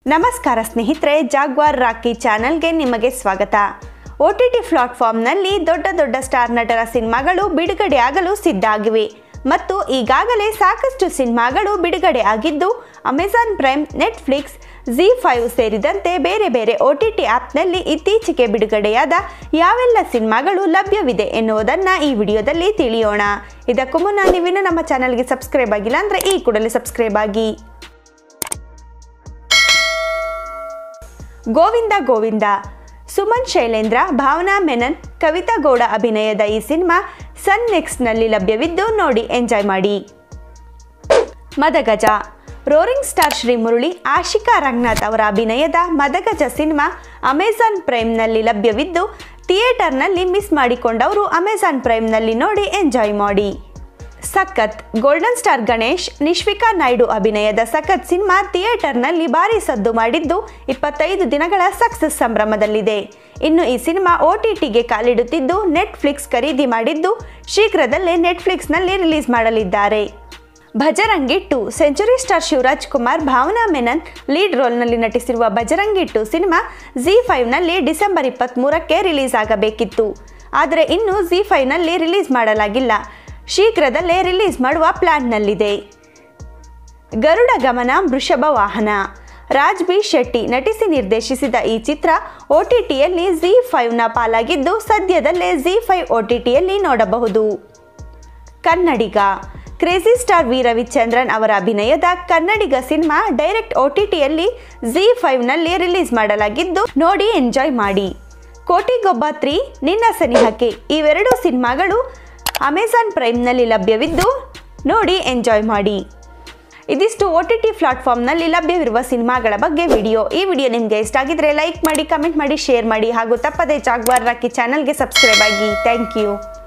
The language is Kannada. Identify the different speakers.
Speaker 1: ನಮಸ್ಕಾರ ಸ್ನೇಹಿತರೆ ಜಾಗ್ವಾರ್ ರಾಕಿ ಚಾನಲ್ಗೆ ನಿಮಗೆ ಸ್ವಾಗತ ಒ ಟಿ ಟಿ ಪ್ಲಾಟ್ಫಾರ್ಮ್ನಲ್ಲಿ ದೊಡ್ಡ ದೊಡ್ಡ ಸ್ಟಾರ್ ನಟರ ಸಿನಿಮಾಗಳು ಬಿಡುಗಡೆ ಆಗಲು ಸಿದ್ಧ ಆಗಿವೆ ಮತ್ತು ಈಗಾಗಲೇ ಸಾಕಷ್ಟು ಸಿನಿಮಾಗಳು ಬಿಡುಗಡೆ ಆಗಿದ್ದು Amazon Prime Netflix Zee five ಸೇರಿದಂತೆ ಬೇರೆ ಬೇರೆ ಒ ಟಿ ಟಿ ಆ್ಯಪ್ನಲ್ಲಿ ಇತ್ತೀಚೆಗೆ ಬಿಡುಗಡೆಯಾದ ಯಾವೆಲ್ಲ ಸಿನಿಮಾಗಳು ಲಭ್ಯವಿದೆ ಎನ್ನುವುದನ್ನು ಈ ವಿಡಿಯೋದಲ್ಲಿ ತಿಳಿಯೋಣ ಇದಕ್ಕೂ ಮುನ್ನ ನೀವಿನ್ನೂ ನಮ್ಮ ಚಾನಲ್ಗೆ ಸಬ್ಸ್ಕ್ರೈಬ್ ಆಗಿಲ್ಲ ಅಂದರೆ ಈ ಕೂಡಲೇ ಸಬ್ಸ್ಕ್ರೈಬ್ ಆಗಿ ಗೋವಿಂದ ಗೋವಿಂದ ಸುಮನ್ ಶೈಲೇಂದ್ರ ಭಾವನಾ ಮೆನನ್ ಕವಿತಾ ಗೌಡ ಅಭಿನಯದ ಈ ಸಿನಿಮಾ ಸನ್ ನೆಕ್ಸ್ಟ್ನಲ್ಲಿ ಲಭ್ಯವಿದ್ದು ನೋಡಿ ಎಂಜಾಯ್ ಮಾಡಿ ಮದಗಜ ರೋರಿಂಗ್ ಸ್ಟಾರ್ ಶ್ರೀ ಮುರಳಿ ಆಶಿಕಾ ರಂಗನಾಥ್ ಅವರ ಅಭಿನಯದ ಮದಗಜ ಸಿನಿಮಾ ಅಮೆಜಾನ್ ಪ್ರೈಮ್ನಲ್ಲಿ ಲಭ್ಯವಿದ್ದು ಥಿಯೇಟರ್ನಲ್ಲಿ ಮಿಸ್ ಮಾಡಿಕೊಂಡವರು ಅಮೆಜಾನ್ ಪ್ರೈಮ್ನಲ್ಲಿ ನೋಡಿ ಎಂಜಾಯ್ ಮಾಡಿ ಸಖತ್ ಗೋಲ್ಡನ್ ಸ್ಟಾರ್ ಗಣೇಶ್ ನಿಶ್ವಿಕಾ ನಾಯ್ಡು ಅಭಿನಯದ ಸಖತ್ ಸಿನಿಮಾ ಥಿಯೇಟರ್ನಲ್ಲಿ ಭಾರಿ ಸದ್ದು ಮಾಡಿದ್ದು ಇಪ್ಪತ್ತೈದು ದಿನಗಳ ಸಕ್ಸಸ್ ಸಂಭ್ರಮದಲ್ಲಿದೆ ಇನ್ನು ಈ ಸಿನಿಮಾ ಒ ಟಿ ಟಿಗೆ ಕಾಲಿಡುತ್ತಿದ್ದು ನೆಟ್ಫ್ಲಿಕ್ಸ್ ಖರೀದಿ ಮಾಡಿದ್ದು ಶೀಘ್ರದಲ್ಲೇ ನೆಟ್ಫ್ಲಿಕ್ಸ್ನಲ್ಲಿ ರಿಲೀಸ್ ಮಾಡಲಿದ್ದಾರೆ Bhajarangi two century star Shivaraj Kumar Bhavana Menon lead ರೋಲ್ನಲ್ಲಿ ನಟಿಸಿರುವ ಭಜರಂಗಿ ಟು ಸಿನಿಮಾ ಜಿ ಫೈವ್ನಲ್ಲಿ ಡಿಸೆಂಬರ್ ಇಪ್ಪತ್ತ್ಮೂರಕ್ಕೆ ರಿಲೀಸ್ ಆಗಬೇಕಿತ್ತು ಆದರೆ ಇನ್ನೂ ಜಿ ಫೈವ್ನಲ್ಲಿ ರಿಲೀಸ್ ಮಾಡಲಾಗಿಲ್ಲ ಶೀಘ್ರದಲ್ಲೇ ರಿಲೀಸ್ ಮಾಡುವ ಪ್ಲಾನ್ನಲ್ಲಿದೆ ಗರುಡ ಗಮನ ವೃಷಭ ವಾಹನ ರಾಜ್ ಬಿ ಶೆಟ್ಟಿ ನಟಿಸಿ ನಿರ್ದೇಶಿಸಿದ ಈ ಚಿತ್ರ ಒ ಟಿ ಟಿಯಲ್ಲಿ ಜಿ ಫೈವ್ನ ಪಾಲಾಗಿದ್ದು ಸದ್ಯದಲ್ಲೇ ಜಿ ಫೈವ್ ಒ ಟಿ ಟಿಯಲ್ಲಿ ನೋಡಬಹುದು Kannadiga crazy star V Ravichandran ಅವರ ಅಭಿನಯದ ಕನ್ನಡಿಗ ಸಿನಿಮಾ ಡೈರೆಕ್ಟ್ ಒ ಟಿ ಟಿಯಲ್ಲಿ ಜಿ ಫೈವ್ನಲ್ಲಿ ರಿಲೀಸ್ ಮಾಡಲಾಗಿದ್ದು ನೋಡಿ ಎಂಜಾಯ್ ಮಾಡಿ ಕೋಟಿಗೊಬ್ಬ ತ್ರೀ ನಿನ್ನ ಸನಿಹಕ್ಕೆ ಇವೆರಡು ಸಿನಿಮಾಗಳು ಅಮೆಜಾನ್ ಪ್ರೈಮ್ನಲ್ಲಿ ಲಭ್ಯವಿದ್ದು ನೋಡಿ ಎಂಜಾಯ್ ಮಾಡಿ ಇದಿಷ್ಟು ಒ ಟಿ ಟಿ ಪ್ಲಾಟ್ಫಾರ್ಮ್ನಲ್ಲಿ ಲಭ್ಯವಿರುವ ಸಿನಿಮಾಗಳ ಬಗ್ಗೆ ವಿಡಿಯೋ ಈ ವಿಡಿಯೋ ನಿಮಗೆ ಇಷ್ಟ ಆಗಿದ್ರೆ ಲೈಕ್ ಮಾಡಿ ಕಮೆಂಟ್ ಮಾಡಿ ಶೇರ್ ಮಾಡಿ ಹಾಗೂ ತಪ್ಪದೇ ಜಾಗ್ವಾರ್ ರಾಕಿ ಚಾನಲ್ಗೆ ಸಬ್ಸ್ಕ್ರೈಬ್ ಆಗಿ ಥ್ಯಾಂಕ್ ಯು